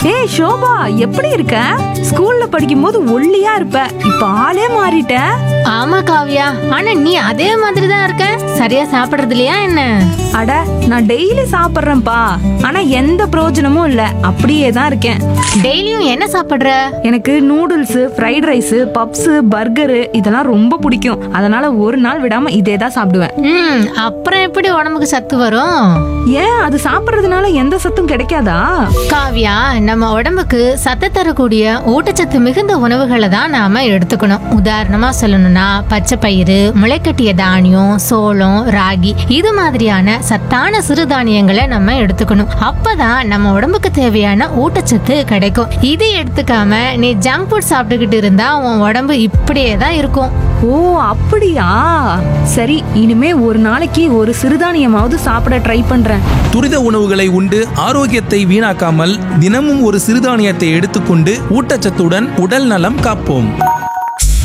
ஏய் ஷோபா எப்படி இருக்க ஸ்கூல்ல படிக்கும்போது ஒல்லியா இருப்ப இப்ப ஆளே மாறிட்ட ஆமா காவியா ஆனா நீ அதே மாதிரி தான் இருக்க சரியா சாப்பிடுறது இல்லையா என்ன அட நான் டெய்லி சாப்பிடுறேன்ப்பா ஆனா எந்த பிரயோஜனமும் இல்ல அப்படியே தான் இருக்கேன் டெய்லியும் என்ன சாப்பிடுற எனக்கு noodles fried rice puffs burger இதெல்லாம் ரொம்ப பிடிக்கும் அதனால ஒரு நாள் விடாம இதே தான் சாப்பிடுவேன் ம் அப்புறம் எப்படி உடம்புக்கு சத்து வரும் ஏன் அது சாப்பிடுறதுனால எந்த சத்தும் கிடைக்காதா காவியா நம்ம உடம்புக்கு சத்து தரக்கூடிய ஊட்டச்சத்து மிகுந்த உணவுகளை தான் நாம எடுத்துக்கணும் உதாரணமா சொல்லணும்னா பச்சை பயிறு முளைக்கட்டிய தானியம் சோளம் ராகி இது மாதிரியான சத்தான சிறுதானியங்களை நம்ம எடுத்துக்கணும் அப்பதான் நம்ம உடம்புக்கு தேவையான ஊட்டச்சத்து கிடைக்கும் இது எடுத்துக்காம நீ ஜங்க் ஃபுட் சாப்பிட்டுக்கிட்டு இருந்தா உன் உடம்பு இப்படியே தான் இருக்கும் ஓ அப்படியா சரி இனிமே ஒரு நாளைக்கு ஒரு சிறுதானியமாவது சாப்பிட ட்ரை பண்றேன் துரித உணவுகளை உண்டு ஆரோக்கியத்தை வீணாக்காமல் தினமும் ஒரு சிறுதானியத்தை எடுத்துக்கொண்டு ஊட்டச்சத்துடன் உடல் நலம் காப்போம்